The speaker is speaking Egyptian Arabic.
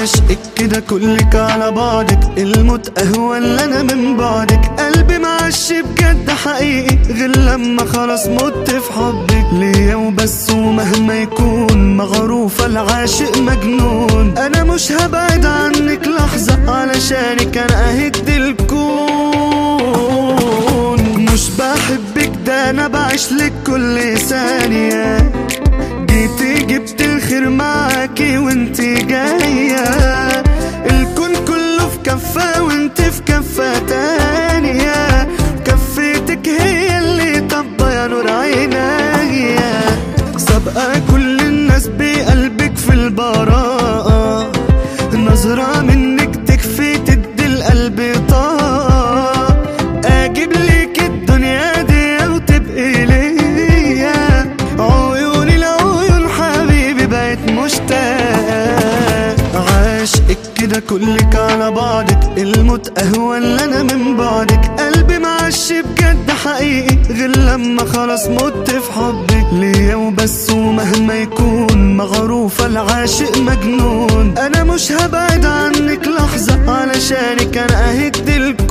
عاشقك كده كلك على بعضك الموت اهون لنا من بعدك قلبي معش بجد حقيقي غير لما خلاص مت في حبك ليا وبس ومهما يكون مغروفة العاشق مجنون انا مش هبعد عنك لحظة علشانك انا اهد الكون مش بحبك ده انا بعيش لك كل ثانية جيتي جبت الخير معاكي وانتي جاية الكون كله في كفة وانت في كفة تانية كفتك هي اللي طبة يا نور عينيا سابقة كل الناس بقلبك في البراءة نظرة منك تكفي تدي القلب طاقة اجيب لك الدنيا دي وتبقي ليا عيوني لعيون حبيبي بقت مشتاق عاشقك كده كلك على بعضك الموت اهون لنا من بعدك قلبي معش بجد حقيقي غير لما خلاص مت في حبك ليا وبس ومهما يكون مغروفة العاشق مجنون انا مش هبعد عنك لحظة علشانك انا اهد الكون